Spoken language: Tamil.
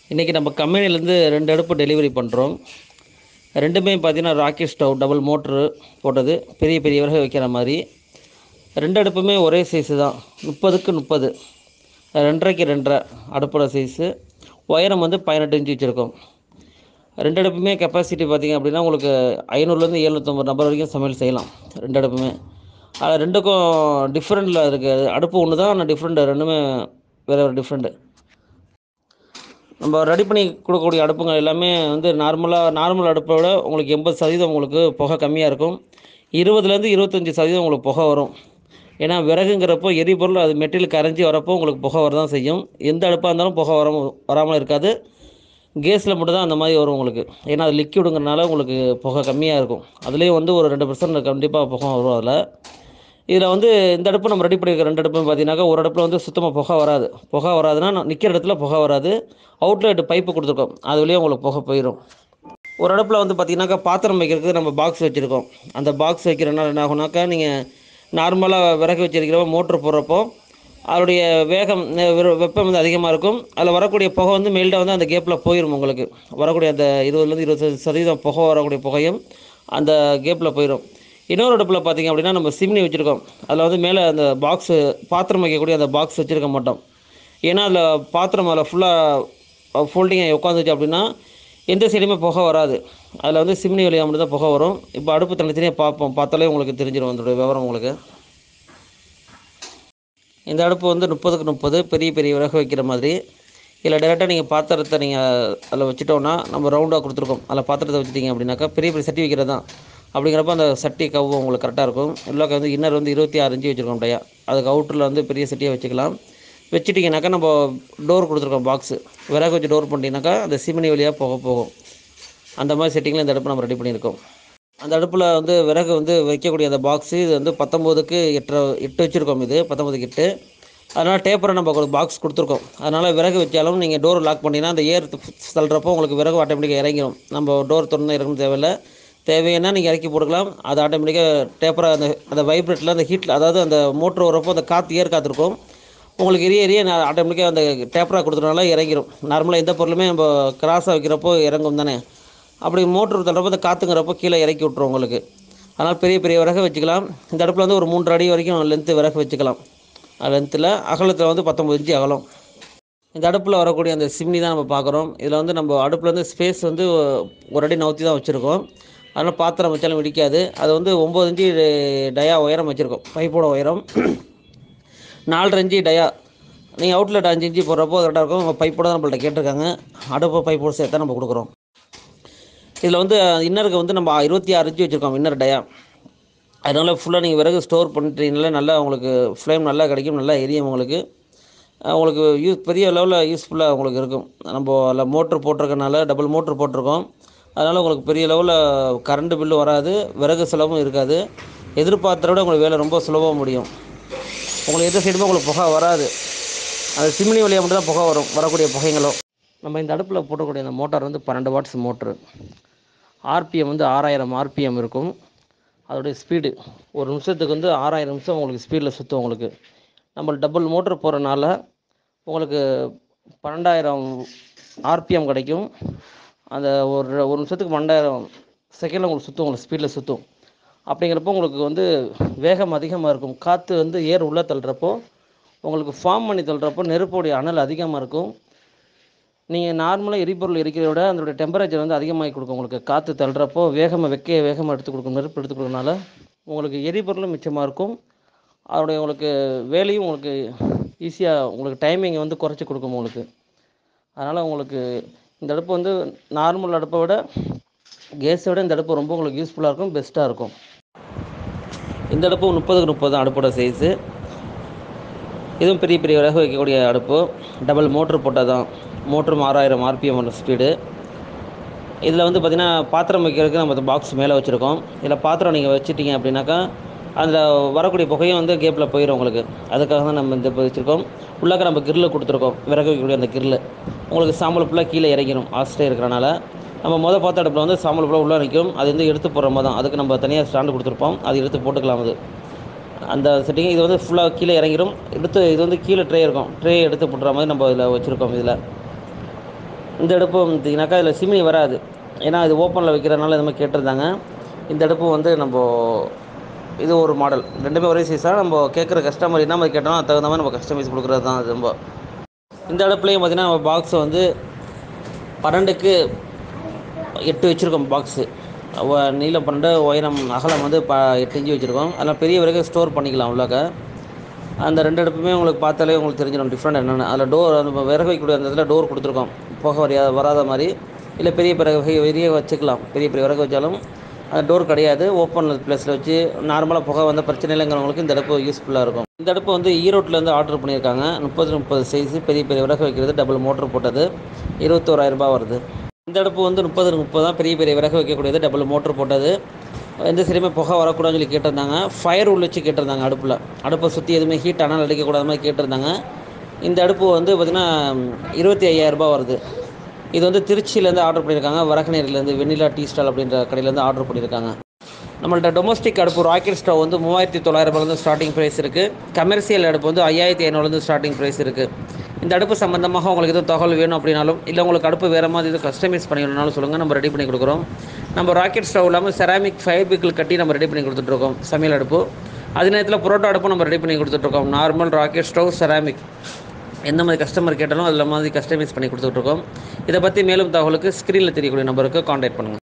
இன்றைக்கி நம்ம கம்பெனிலேருந்து ரெண்டு அடுப்பு டெலிவரி பண்ணுறோம் ரெண்டுமே பார்த்தீங்கன்னா ராக்கெட் ஸ்டவ் டபுள் மோட்ரு போட்டது பெரிய பெரிய விறகு வைக்கிற மாதிரி ரெண்டு அடுப்புமே ஒரே சைஸு தான் முப்பதுக்கு முப்பது ரெண்டரைக்கு ரெண்டரை அடுப்போட சைஸு உயரம் வந்து பதினெட்டு இன்ச்சு வச்சுருக்கோம் ரெண்டு அடுப்புமே கெப்பாசிட்டி பார்த்திங்க அப்படின்னா உங்களுக்கு ஐநூறுலேருந்து எழுநூற்றம்பது நபர் வரைக்கும் சமையல் செய்யலாம் ரெண்டு அடுப்புமே அதில் ரெண்டுக்கும் டிஃப்ரெண்ட்டில் இருக்குது அடுப்பு ஒன்று தான் ஆனால் டிஃப்ரெண்ட் ரெண்டுமே வேறு வேறு டிஃப்ரெண்ட்டு நம்ம ரெடி பண்ணி கொடுக்கக்கூடிய அடுப்புங்க எல்லாமே வந்து நார்மலாக நார்மல் அடுப்பை விட உங்களுக்கு எண்பது சதவீதம் உங்களுக்கு புகை கம்மியாக இருக்கும் இருபதுலேருந்து இருபத்தஞ்சி சதவீதம் உங்களுக்கு புகை வரும் ஏன்னா விறகுங்கிறப்போ எரிபொருள் அது மெட்டீரியல் கரைஞ்சி வரப்போ உங்களுக்கு புகை வரதான் செய்யும் எந்த அடுப்பாக இருந்தாலும் புகை வர வராமல் இருக்காது கேஸில் மட்டும் தான் அந்த மாதிரி வரும் உங்களுக்கு ஏன்னா அது லிக்யூடுங்கிறனால உங்களுக்கு புகை கம்மியாக இருக்கும் அதுலேயும் வந்து ஒரு ரெண்டு பர்சன்ட் கண்டிப்பாக புகை வரும் அதில் இதில் வந்து இந்த அடுப்பு நம்ம ரெடி பண்ணியிருக்க ரெண்டு அடுப்பும் பார்த்தீங்கன்னாக்கா ஒரு அடுப்பில் வந்து சுத்தமாக புகை வராது புகை வராதுன்னா நிற்கிற இடத்துல புகை வராது அவுட்லெட் பைப்பு கொடுத்துருக்கோம் அது வழியாக உங்களுக்கு புகை போயிடும் ஒரு அடுப்பில் வந்து பார்த்தீங்கன்னாக்கா பாத்திரம் வைக்கிறதுக்கு நம்ம பாக்ஸ் வச்சுருக்கோம் அந்த பாக்ஸ் வைக்கிறனால என்ன ஆகுனாக்கா நீங்கள் நார்மலாக விறகு வச்சிருக்கிறப்ப மோட்ரு போடுறப்போ அதோடைய வேகம் நெ- வெ- வெப்பம் வந்து அதிகமாக இருக்கும் அதில் வரக்கூடிய புகை வந்து மெல்டாக வந்து அந்த கேப்பில் போயிடும் உங்களுக்கு வரக்கூடிய அந்த இருபதுலேருந்து இருபது சதவீதம் புகை வரக்கூடிய புகையும் அந்த கேப்பில் போயிடும் இன்னொரு அடுப்பில் பார்த்தீங்க அப்படின்னா நம்ம சிம்னி வச்சுருக்கோம் அதில் வந்து மேலே அந்த பாக்ஸு பாத்திரம் வைக்கக்கூடிய அந்த பாக்ஸ் வச்சுருக்க மாட்டோம் ஏன்னா அதில் பாத்திரம் அதில் ஃபுல்லாக ஃபோல்டிங்காக உட்காந்துச்சு அப்படின்னா எந்த சைடுமே புகை வராது அதில் வந்து சிம்னி வழியாக மட்டும் தான் புகை வரும் இப்போ அடுப்பு தனித்தனியாக பார்ப்போம் பார்த்தாலே உங்களுக்கு தெரிஞ்சிடும் அதோடைய விவரம் உங்களுக்கு இந்த அடுப்பு வந்து முப்பதுக்கு முப்பது பெரிய பெரிய விறகு வைக்கிற மாதிரி இதில் டேரெக்டாக நீங்கள் பாத்திரத்தை நீங்கள் அதில் வச்சுட்டோன்னா நம்ம ரவுண்டாக கொடுத்துருக்கோம் அதில் பாத்திரத்தை வச்சுட்டீங்க அப்படின்னாக்கா பெரிய பெரிய சட்டி வைக்கிறது தான் அப்படிங்கிறப்ப அந்த சட்டி கவு உங்களுக்கு கரெக்டாக இருக்கும் உள்ளாக்க வந்து இன்னர் வந்து இருபத்தி ஆறு இன்ச்சு வச்சுருக்கோம் டையா அதுக்கு அவுட்டரில் வந்து பெரிய சட்டியாக வச்சுக்கலாம் வச்சுட்டிங்கனாக்கா நம்ம டோர் கொடுத்துருக்கோம் பாக்ஸு விறகு வச்சு டோர் பண்ணிட்டீங்கனாக்கா அந்த சிமினி வழியாக போக போகும் அந்த மாதிரி செட்டிங்கில் இந்த அடுப்பு நம்ம ரெடி பண்ணியிருக்கோம் அந்த அடுப்பில் வந்து விறகு வந்து வைக்கக்கூடிய அந்த பாக்ஸு இது வந்து பத்தொம்போதுக்கு எட்டு எட்டு வச்சுருக்கோம் இது பத்தொம்போதுக்கு எட்டு அதனால் டேப்பரை நம்ம ஒரு பாக்ஸ் கொடுத்துருக்கோம் அதனால் விறகு வச்சாலும் நீங்கள் டோர் லாக் பண்ணிங்கன்னா அந்த ஏர் தள்ளுறப்போ உங்களுக்கு விறகு ஆட்டோமேட்டிக்காக இறங்கிடும் நம்ம டோர் திறந்து இறங்கணும் தேவையில்லை தேவைன்னா நீங்கள் இறக்கி போட்டுக்கலாம் அது ஆட்டோமேட்டிக்காக டேப்பரை அந்த அந்த வைப்ரேட்டில் அந்த ஹீட்டில் அதாவது அந்த மோட்ரு வரப்போ அந்த காற்று ஏர் காற்று இருக்கும் உங்களுக்கு எரிய எரிய நான் ஆட்டோமேட்டிக்காக அந்த டேப்பராக கொடுத்தனால இறங்கிடும் நார்மலாக எந்த பொருளுமே நம்ம கிராஸாக வைக்கிறப்போ இறங்கும் தானே அப்படி மோட்ரு தள்ளுறப்போ அந்த காற்றுங்கிறப்போ கீழே இறக்கி விட்ரும் உங்களுக்கு அதனால் பெரிய பெரிய விறகு வச்சுக்கலாம் இந்த அடுப்பில் வந்து ஒரு மூன்று அடி வரைக்கும் லென்த்து விறகு வச்சுக்கலாம் லென்த்தில் அகலத்தில் வந்து பத்தொம்பது இன்ச்சு அகலம் இந்த அடுப்பில் வரக்கூடிய அந்த சிம்னி தான் நம்ம பார்க்குறோம் இதில் வந்து நம்ம அடுப்பில் வந்து ஸ்பேஸ் வந்து ஒரு அடி நவுத்தி தான் வச்சுருக்கோம் அதனால் பாத்திரம் வச்சாலும் வெடிக்காது அது வந்து ஒம்பது இன்ச்சு டயா உயரம் வச்சுருக்கோம் பைப்போட உயரம் நாலரை இன்ச்சு டயா நீங்கள் அவுட்லெட் அஞ்சு இன்ச்சு போடுறப்போ கரெக்டாக இருக்கும் உங்கள் பைப்போட தான் நம்மள்ட்ட கேட்டிருக்காங்க அடுப்பு பைப்போட சேர்த்து தான் நம்ம கொடுக்குறோம் இதில் வந்து இன்னருக்கு வந்து நம்ம இருபத்தி ஆறு இன்ச்சு வச்சுருக்கோம் இன்னர் டயா அதனால் ஃபுல்லாக நீங்கள் விறகு ஸ்டோர் பண்ணிட்டீங்கனால நல்லா உங்களுக்கு ஃப்ளேம் நல்லா கிடைக்கும் நல்லா எரியும் உங்களுக்கு அஹ் உங்களுக்கு யூஸ் பெரிய லெவலில் யூஸ்ஃபுல்லாக உங்களுக்கு இருக்கும் நம்ம அதில் மோட்ரு போட்டிருக்கனால டபுள் மோட்ரு போட்டிருக்கோம் அதனால் உங்களுக்கு பெரிய லெவலில் கரண்ட் பில்லு வராது விறகு செலவும் இருக்காது எதிர்பார்த்ததை விட உங்களுக்கு வேலை ரொம்ப சுலபமாக முடியும் உங்களுக்கு எந்த சைடுமே உங்களுக்கு புகை வராது அது சிம்னி வழியாக மட்டும் தான் புகை வரும் வரக்கூடிய புகைங்களும் நம்ம இந்த அடுப்பில் போட்டக்கூடிய அந்த மோட்டார் வந்து பன்னெண்டு வாட்ஸ் மோட்ரு ஆர்பிஎம் வந்து ஆறாயிரம் ஆர்பிஎம் இருக்கும் அதோடைய ஸ்பீடு ஒரு நிமிஷத்துக்கு வந்து ஆறாயிரம் நிமிஷம் உங்களுக்கு ஸ்பீடில் சுற்றும் உங்களுக்கு நம்ம டபுள் மோட்ரு போகிறனால உங்களுக்கு பன்னெண்டாயிரம் ஆர்பிஎம் கிடைக்கும் அந்த ஒரு ஒரு நிமிஷத்துக்கு பன்னெண்டாயிரம் செகண்டில் உங்களுக்கு சுற்றும் உங்களுக்கு ஸ்பீடில் சுற்றும் அப்படிங்கிறப்போ உங்களுக்கு வந்து வேகம் அதிகமாக இருக்கும் காற்று வந்து ஏர் உள்ளே தள்ளுறப்போ உங்களுக்கு ஃபார்ம் பண்ணி தள்ளுறப்போ நெருப்புடைய அனல் அதிகமாக இருக்கும் நீங்கள் நார்மலாக எரிபொருள் எரிக்கிறத விட அதோடைய டெம்பரேச்சர் வந்து அதிகமாகி கொடுக்கும் உங்களுக்கு காற்று தள்ளுறப்போ வேகமாக வெக்கையை வேகமாக எடுத்து கொடுக்கும் நெருப்பு எடுத்து கொடுக்கறனால உங்களுக்கு எரிபொருளும் மிச்சமாக இருக்கும் அதோடைய உங்களுக்கு வேலையும் உங்களுக்கு ஈஸியாக உங்களுக்கு டைமிங்கை வந்து குறைச்சி கொடுக்கும் உங்களுக்கு அதனால் உங்களுக்கு இந்த அடுப்பு வந்து நார்மல் அடுப்பை விட கேஸை விட இந்த அடுப்பு ரொம்ப உங்களுக்கு யூஸ்ஃபுல்லாக இருக்கும் பெஸ்ட்டாக இருக்கும் இந்த அடுப்பு முப்பதுக்கு முப்பது தான் அடுப்போட சைஸு இதுவும் பெரிய பெரிய விறகு வைக்கக்கூடிய அடுப்பு டபுள் மோட்ரு போட்டால் தான் மோட்ரு ஆறாயிரம் ஆர்பிஎம் ஸ்பீடு இதில் வந்து பார்த்திங்கன்னா பாத்திரம் வைக்கிறதுக்கு நம்ம பாக்ஸ் மேலே வச்சுருக்கோம் இதில் பாத்திரம் நீங்கள் வச்சுட்டீங்க அப்படின்னாக்கா அதில் வரக்கூடிய புகையும் வந்து கேப்பில் போயிடும் உங்களுக்கு அதுக்காக தான் நம்ம இந்த வச்சுருக்கோம் உள்ளாக்க நம்ம கிரில் கொடுத்துருக்கோம் விறகு வைக்கக்கூடிய அந்த கிரில் உங்களுக்கு சாம்பல் ஃபுல்லாக கீழே இறங்கிடும் ஆஸ்டே இருக்கிறனால நம்ம மொதல் பார்த்த அடுப்பில் வந்து சாம்பல் ஃபுல்லாக உள்ளே நிற்கும் அது வந்து எடுத்து போடுற மாதிரி தான் அதுக்கு நம்ம தனியாக ஸ்டாண்டு கொடுத்துருப்போம் அது எடுத்து போட்டுக்கலாம் அது அந்த செட்டிங் இது வந்து ஃபுல்லாக கீழே இறங்கிடும் எடுத்து இது வந்து கீழே ட்ரே இருக்கும் ட்ரே எடுத்து போட்டுற மாதிரி நம்ம இதில் வச்சுருக்கோம் இதில் இந்த அடுப்பு பார்த்தீங்கன்னாக்கா இதில் சிமினி வராது ஏன்னா இது ஓப்பனில் வைக்கிறதுனால இது மாதிரி கேட்டிருந்தாங்க இந்த அடுப்பு வந்து நம்ம இது ஒரு மாடல் ரெண்டுமே ஒரே சைஸாக நம்ம கேட்குற கஸ்டமர் என்ன மாதிரி கேட்டாலும் அதுக்கு தகுந்த மாதிரி நம்ம கஸ்டமைஸ் கொடுக்குறது தான் அது ரொம்ப இந்த அடுப்புலையும் பார்த்தீங்கன்னா நம்ம பாக்ஸை வந்து பன்னெண்டுக்கு எட்டு வச்சுருக்கோம் பாக்ஸு நீளம் பன்னெண்டு உயரம் அகலம் வந்து ப எட்டு இன்ச்சு வச்சுருக்கோம் அதில் பெரிய வரைக்கும் ஸ்டோர் பண்ணிக்கலாம் உள்ளாக்க அந்த ரெண்டு அடுப்புமே உங்களுக்கு பார்த்தாலே உங்களுக்கு தெரிஞ்சிடும் டிஃப்ரெண்ட் என்னென்னு அதில் டோர் அந்த விறகு வைக்கக்கூடிய அந்த இதில் டோர் கொடுத்துருக்கோம் புகை வரையா வராத மாதிரி இல்லை பெரிய பிறகு பெரிய வச்சுக்கலாம் பெரிய பெரிய விறகு வச்சாலும் அந்த டோர் கிடையாது ஓப்பன் ப்ளேஸில் வச்சு நார்மலாக புகை வந்த பிரச்சனை இல்லைங்கிறவங்களுக்கு இந்த அடுப்பு யூஸ்ஃபுல்லாக இருக்கும் இந்த அடுப்பு வந்து ஈரோட்டிலேருந்து ஆர்டர் பண்ணியிருக்காங்க முப்பது முப்பது சைஸு பெரிய பெரிய விறகு வைக்கிறது டபுள் மோட்டர் போட்டது இருபத்தோராயிரம் ரூபாய் வருது இந்த அடுப்பு வந்து முப்பது முப்பது தான் பெரிய பெரிய விறகு வைக்கக்கூடியது டபுள் மோட்டர் போட்டது எந்த சரியுமே புகை வரக்கூடாதுன்னு சொல்லி கேட்டிருந்தாங்க ஃபயர் உள்ள வச்சு கேட்டிருந்தாங்க அடுப்பில் அடுப்பை சுற்றி எதுவுமே ஹீட் ஆனால் அடிக்கக்கூடாத மாதிரி கேட்டிருந்தாங்க இந்த அடுப்பு வந்து பார்த்திங்கன்னா இருபத்தி ஐயாயிரரூபா வருது இது வந்து திருச்சியிலேருந்து ஆர்டர் பண்ணியிருக்காங்க வரகநேரிலேருந்து வெண்ணிலா டீ ஸ்டால் அப்படின்ற கடையிலேருந்து ஆர்டர் பண்ணியிருக்காங்க நம்மள்ட்ட டொமஸ்டிக் அடுப்பு ராக்கெட் ஸ்டவ் வந்து மூவாயிரத்தி தொள்ளாயிரரூபாலேருந்து ஸ்டார்டிங் ப்ரைஸ் இருக்குது கமர்ஷியல் அடுப்பு வந்து ஐயாயிரத்தி ஐநூறுலேருந்து ஸ்டார்டிங் ப்ரைஸ் இருக்குது இந்த அடுப்பு சம்மந்தமாக உங்களுக்கு எதுவும் தகவல் வேணும் அப்படின்னாலும் இல்லை உங்களுக்கு அடுப்பு வேறு மாதிரி எதுவும் கஸ்டமைஸ் பண்ணிக்கணும்னாலும் சொல்லுங்கள் நம்ம ரெடி பண்ணி கொடுக்குறோம் நம்ம ராக்கெட் ஸ்டவ் இல்லாமல் செராமிக் ஃபைபிக்கிள் கட்டி நம்ம ரெடி பண்ணி கொடுத்துட்ருக்கோம் சமையல் அடுப்பு அதே நேரத்தில் புரோட்டா அடுப்பும் நம்ம ரெடி பண்ணி கொடுத்துட்ருக்கோம் நார்மல் ராக்கெட் ஸ்டவ் செராமிக் எந்த மாதிரி கஸ்டமர் கேட்டாலும் அதில் மாதிரி கஸ்டமைஸ் பண்ணி கொடுத்துட்ருக்கோம் இதை பற்றி மேலும் தகவலுக்கு ஸ்க்ரீனில் தெரியக்கூடிய நம்பருக்கு காண்டாக்ட் பண்ணுங்கள்